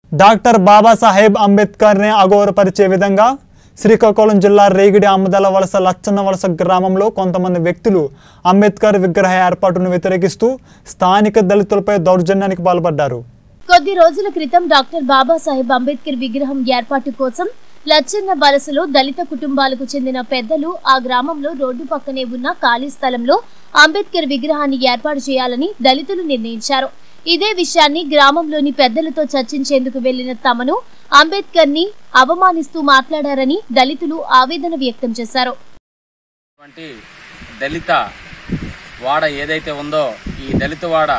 doctor Babasaheb అంబేద్కర్ని అగౌరవపరిచే విధంగా శ్రీకాకుళం జిల్లా రేగిడి ఆమదల వలస లచ్చన్న వలస గ్రామంలో కొంతమంది వ్యక్తులు అంబేద్కర్ విగ్రహ ఏర్పాటును వ్యతిరేకిస్తూ స్థానిక దళితులపై దౌర్జన్యానికి పాల్పడ్డారు కొద్ది రోజుల క్రితం డాక్టర్ బాబాసాహెబ్ అంబేద్కర్ విగ్రహం ఏర్పాటు కోసం లచ్చన్న వలసలో దళిత కుటుంబాలకు చెందిన పెద్దలు ఆ గ్రామంలో రోడ్డు పక్కనే ఉన్న ఖాళీ స్థలంలో అంబేద్కర్ విగ్రహాన్ని ఏర్పాటు చేయాలని దళితులు నిర్ణయించారు ఇదే విషయాన్ని గ్రామంలోని పెద్దలతో చర్చించేందుకు వెళ్లిన తమను అంబేద్కర్ ని అవమానిస్తూ మాట్లాడారని దళితులు ఆవేదన వ్యక్తం చేశారు వంటి దళిత వాడ ఏదైతే ఉందో ఈ దళిత వాడ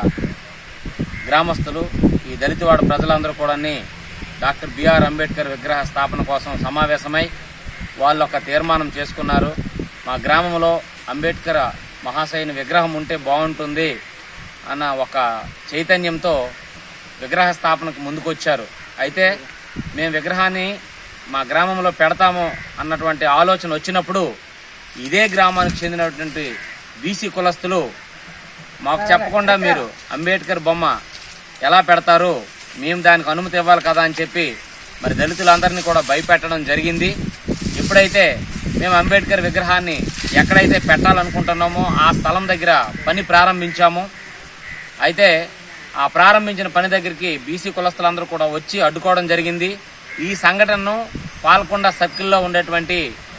గ్రామస్తులు ఈ దళిత వాడ ప్రజలందరూ కూడా డాక్టర్ బిఆర్ అంబేద్కర్ విగ్రహ స్థాపన కోసం సమావేశమై వాళ్ళు ఒక తీర్మానం చేసుకున్నారు మా గ్రామంలో అంబేద్కర్ మహాశయుని విగ్రహం ఉంటే బాగుంటుంది అన్న ఒక చైతన్యంతో విగ్రహ స్థాపనకు ముందుకొచ్చారు అయితే మేము విగ్రహాన్ని మా గ్రామంలో పెడతాము అన్నటువంటి ఆలోచన వచ్చినప్పుడు ఇదే గ్రామానికి చెందినటువంటి బీసీ కులస్తులు మాకు చెప్పకుండా మీరు అంబేద్కర్ బొమ్మ ఎలా పెడతారు మేము దానికి అనుమతి ఇవ్వాలి కదా అని చెప్పి మరి దళితులందరినీ కూడా భయపెట్టడం జరిగింది ఎప్పుడైతే మేము అంబేద్కర్ విగ్రహాన్ని ఎక్కడైతే పెట్టాలనుకుంటున్నామో ఆ స్థలం దగ్గర పని ప్రారంభించాము అయితే ఆ ప్రారంభించిన పని దగ్గరికి బీసీ కులస్తులందరూ కూడా వచ్చి అడ్డుకోవడం జరిగింది ఈ సంఘటనను పాల్కొండ సర్కిల్లో ఉండేటువంటి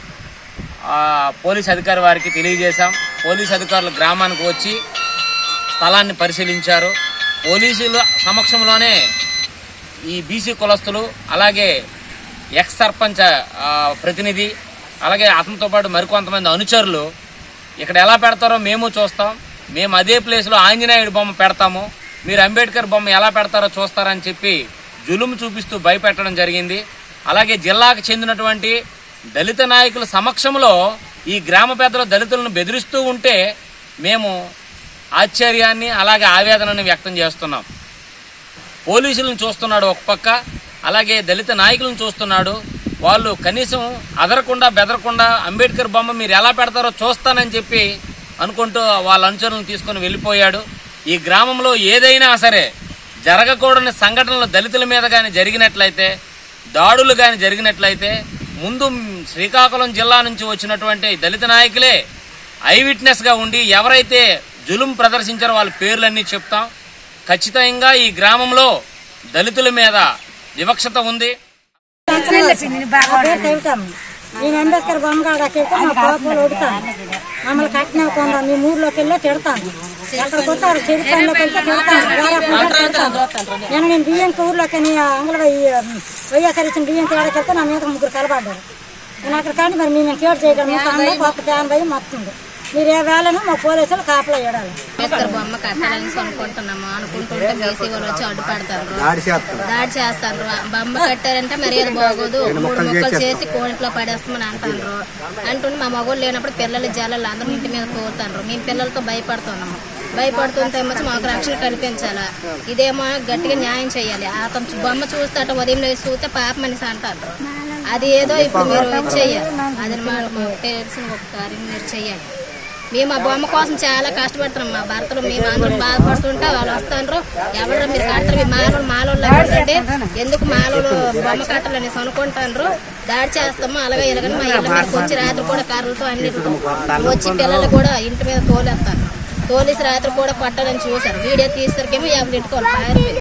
ఆ, పోలీస్ అధికారి వారికి తెలియజేశాం పోలీస్ అధికారులు గ్రామానికి వచ్చి స్థలాన్ని పరిశీలించారు పోలీసుల సమక్షంలోనే ఈ బీసీ కులస్తులు అలాగే ఎక్స్ సర్పంచ్ ఆ, ప్రతినిధి అలాగే అతనితో పాటు మరికొంతమంది అనుచరులు ఇక్కడ ఎలా పెడతారో మేము చూస్తాం మేము అదే ప్లేస్లో ఆంజనేయుడి బొమ్మ పెడతాము మీరు అంబేద్కర్ బొమ్మ ఎలా పెడతారో చూస్తారని చెప్పి జులుము చూపిస్తూ భయపెట్టడం జరిగింది అలాగే జిల్లాకు చెందినటువంటి దళిత నాయకుల సమక్షంలో ఈ గ్రామ పెద్దలు దళితులను బెదిరిస్తూ ఉంటే మేము ఆశ్చర్యాన్ని అలాగే ఆవేదనని వ్యక్తం చేస్తున్నాం పోలీసులను చూస్తున్నాడు ఒక పక్క అలాగే దళిత నాయకులను చూస్తున్నాడు వాళ్ళు కనీసం అదరకుండా బెదరకుండా అంబేద్కర్ బొమ్మ మీరు ఎలా పెడతారో చూస్తానని చెప్పి అనుకుంటూ వాళ్ళ అనుచరులను తీసుకొని వెళ్ళిపోయాడు ఈ గ్రామంలో ఏదైనా సరే జరగకూడని సంఘటనలు దళితుల మీద కానీ జరిగినట్లయితే దాడులు కానీ జరిగినట్లయితే ముందు శ్రీకాకుళం జిల్లా నుంచి వచ్చినటువంటి దళిత నాయకులే ఐ విట్నెస్గా ఉండి ఎవరైతే జులుం ప్రదర్శించారో వాళ్ళ పేర్లన్నీ చెప్తాం ఖచ్చితంగా ఈ గ్రామంలో దళితుల మీద వివక్షత ఉంది వెళ్తాం నేను అంబేద్కర్ బొమ్మ కాడకి వెళ్తే మా పాపలు ఒడుతాను మమ్మల్ని కట్టినకుండా మీ ఊర్లోకి వెళ్ళి తిడతాను ఎక్కడికి వస్తారు చెడు పనిలోకి వెళ్తే తిడతాను వేరే పనులకు తిడతాను నేను నేను బియ్యం ఊర్లోకి అంగళ వైఎస్ఆర్ ఇచ్చిన బియ్యం తేడాకి వెళ్తే నా మీద ముగ్గురు కలబడ్డారు నేను అక్కడ కానీ మరి మేము కేర్ చేయగలము కానీ గొప్ప ఫ్యాన్ భయం మొత్తం మీరు ఏ వేళను మా పోలీసులు కాపలా వేయాలి అంబేద్కర్ బొమ్మ కట్టాలని అనుకుంటున్నాము అనుకుంటుంటే బీసీ వాళ్ళు వచ్చి అడ్డుపడతారు దాడి చేస్తారు బొమ్మ కట్టారంటే మరి ఏది బాగోదు మూడు ముక్కలు చేసి కోయింట్లో పడేస్తామని అంటారు అంటుంటే మా మగోళ్ళు లేనప్పుడు పిల్లలు జల్లలు అందరూ ఇంటి మీద కోరుతారు మేము పిల్లలతో భయపడుతున్నాము భయపడుతుంటే ఏమో మాకు రక్షణ కల్పించాలా ఇదేమో గట్టిగా న్యాయం చేయాలి అతను బొమ్మ చూస్తాట ఉదయం లేచి చూస్తే పాప మనిషి అంటారు అది ఏదో ఇప్పుడు మీరు ఇచ్చేయాలి అది మాకు తెలిసిన ఒక కార్యం మీరు చెయ్యాలి మేము ఆ బొమ్మ కోసం చాలా కష్టపడుతున్నాం మా భర్తలు మేము అందరం బాధపడుతుంటే వాళ్ళు వస్తారు ఎవరు మీరు కడతారు మీ మాలోళ్ళు మాలోళ్ళు అంటే ఎందుకు మాలోళ్ళు బొమ్మ కట్టాలని అనుకుంటారు దాడి చేస్తాము అలాగే ఇలాగని మా ఇళ్ళ మీదకి వచ్చి రాత్రి కూడా కర్రలతో అన్నిటితో వచ్చి పిల్లలు కూడా ఇంటి మీద తోలేస్తారు తోలేసి రాత్రి కూడా కొట్టాలని చూశారు వీడియో తీసరికేమో ఎవరి ఇంటికి వాళ్ళు పారిపోయి